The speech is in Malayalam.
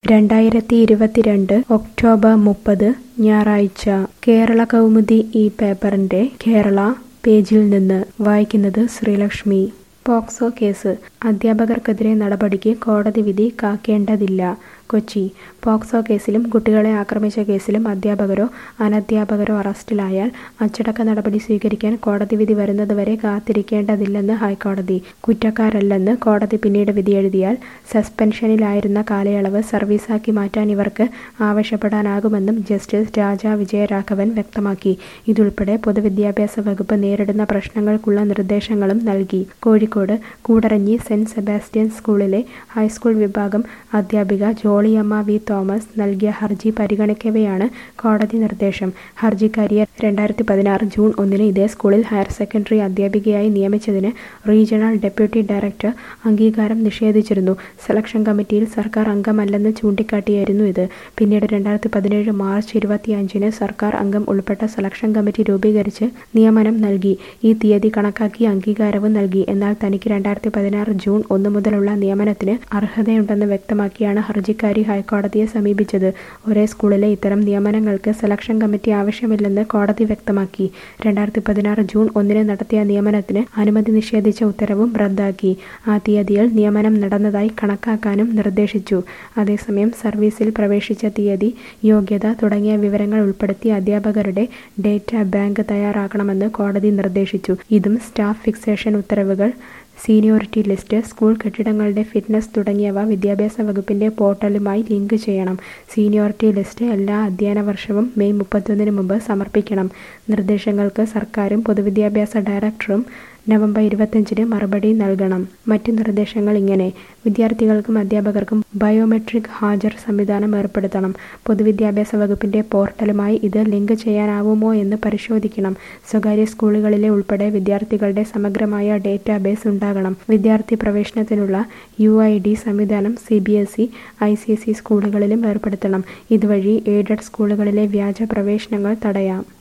രണ്ടായിരത്തി ഇരുപത്തിരണ്ട് ഒക്ടോബർ മുപ്പത് ഞായറാഴ്ച കേരള കൗമുദി ഈ പേപ്പറിന്റെ കേരള പേജിൽ നിന്ന് വായിക്കുന്നത് ശ്രീലക്ഷ്മി പോക്സോ കേസ് അധ്യാപകർക്കെതിരെ നടപടിക്ക് കോടതി വിധി കാക്കേണ്ടതില്ല കൊച്ചി പോക്സോ കേസിലും കുട്ടികളെ ആക്രമിച്ച കേസിലും അധ്യാപകരോ അനധ്യാപകരോ അറസ്റ്റിലായാൽ അച്ചടക്ക നടപടി സ്വീകരിക്കാൻ കോടതി വിധി വരുന്നതുവരെ കാത്തിരിക്കേണ്ടതില്ലെന്ന് ഹൈക്കോടതി കുറ്റക്കാരല്ലെന്ന് കോടതി പിന്നീട് വിധിയെഴുതിയാൽ സസ്പെൻഷനിലായിരുന്ന കാലയളവ് സർവീസാക്കി മാറ്റാൻ ഇവർക്ക് ആവശ്യപ്പെടാനാകുമെന്നും ജസ്റ്റിസ് രാജ വിജയരാഘവൻ വ്യക്തമാക്കി ഇതുൾപ്പെടെ പൊതുവിദ്യാഭ്യാസ വകുപ്പ് നേരിടുന്ന പ്രശ്നങ്ങൾക്കുള്ള നിർദ്ദേശങ്ങളും നൽകി കോഴിക്കോട് കൂടരഞ്ഞി സെന്റ് സെബാസ്റ്റ്യൻ സ്കൂളിലെ ഹൈസ്കൂൾ വിഭാഗം അധ്യാപിക ജോളിയമ്മ വി തോമസ് നൽകിയ ഹർജി പരിഗണിക്കവെയാണ് കോടതി നിർദ്ദേശം ഹർജിക്കാരിയെ രണ്ടായിരത്തി പതിനാറ് ജൂൺ ഒന്നിന് ഇതേ സ്കൂളിൽ ഹയർ സെക്കൻഡറി അധ്യാപികയായി നിയമിച്ചതിന് റീജിയണൽ ഡെപ്യൂട്ടി ഡയറക്ടർ അംഗീകാരം നിഷേധിച്ചിരുന്നു സെലക്ഷൻ കമ്മിറ്റിയിൽ സർക്കാർ അംഗമല്ലെന്ന് ചൂണ്ടിക്കാട്ടിയായിരുന്നു ഇത് പിന്നീട് രണ്ടായിരത്തി പതിനേഴ് മാർച്ച് ഇരുപത്തിയഞ്ചിന് സർക്കാർ അംഗം ഉൾപ്പെട്ട സെലക്ഷൻ കമ്മിറ്റി രൂപീകരിച്ച് നിയമനം നൽകി ഈ തീയതി കണക്കാക്കി അംഗീകാരവും നൽകി എന്നാൽ തനിക്ക് രണ്ടായിരത്തി പതിനാറ് ജൂൺ ഒന്ന് മുതലുള്ള നിയമനത്തിന് അർഹതയുണ്ടെന്ന് വ്യക്തമാക്കിയാണ് ഹർജിക്കാരി ഹൈക്കോടതിയെ സമീപിച്ചത് ഒരേ സ്കൂളിലെ ഇത്തരം നിയമനങ്ങൾക്ക് സെലക്ഷൻ കമ്മിറ്റി ആവശ്യമില്ലെന്ന് കോടതി വ്യക്തമാക്കി രണ്ടായിരത്തി പതിനാറ് ജൂൺ ഒന്നിന് നടത്തിയ നിയമനത്തിന് അനുമതി നിഷേധിച്ച ഉത്തരവും റദ്ദാക്കി ആ തീയതിയിൽ നിയമനം നടന്നതായി കണക്കാക്കാനും നിർദ്ദേശിച്ചു അതേസമയം സർവീസിൽ പ്രവേശിച്ച തീയതി യോഗ്യത തുടങ്ങിയ വിവരങ്ങൾ ഉൾപ്പെടുത്തി അധ്യാപകരുടെ ഡേറ്റ ബാങ്ക് തയ്യാറാക്കണമെന്ന് കോടതി നിർദ്ദേശിച്ചു ഇതും സ്റ്റാഫ് ഫിക്സേഷൻ ഉത്തരവുകൾ സീനിയോറിറ്റി ലിസ്റ്റ് സ്കൂൾ കെട്ടിടങ്ങളുടെ ഫിറ്റ്നസ് തുടങ്ങിയവ വിദ്യാഭ്യാസ വകുപ്പിന്റെ പോർട്ടലുമായി ലിങ്ക് ചെയ്യണം സീനിയോറിറ്റി ലിസ്റ്റ് എല്ലാ അധ്യയന വർഷവും മെയ് മുപ്പത്തൊന്നിന് മുമ്പ് സമർപ്പിക്കണം നിർദ്ദേശങ്ങൾക്ക് സർക്കാരും പൊതുവിദ്യാഭ്യാസ ഡയറക്ടറും നവംബർ ഇരുപത്തഞ്ചിന് മറുപടി നൽകണം മറ്റ് നിർദ്ദേശങ്ങൾ ഇങ്ങനെ വിദ്യാർത്ഥികൾക്കും അധ്യാപകർക്കും ബയോമെട്രിക് ഹാജർ സംവിധാനം ഏർപ്പെടുത്തണം പൊതുവിദ്യാഭ്യാസ വകുപ്പിന്റെ പോർട്ടലുമായി ഇത് ലിങ്ക് ചെയ്യാനാവുമോ എന്ന് പരിശോധിക്കണം സ്വകാര്യ സ്കൂളുകളിലെ ഉൾപ്പെടെ വിദ്യാർത്ഥികളുടെ സമഗ്രമായ ഡേറ്റാബേസ് ഉണ്ടാകണം വിദ്യാർത്ഥി പ്രവേശനത്തിനുള്ള യു ഐ ഡി സംവിധാനം C B S E I C S E സ്കൂളുകളിലും ഏർപ്പെടുത്തണം ഇതുവഴി എയ്ഡഡ് സ്കൂളുകളിലെ വ്യാജ പ്രവേശനങ്ങൾ തടയാം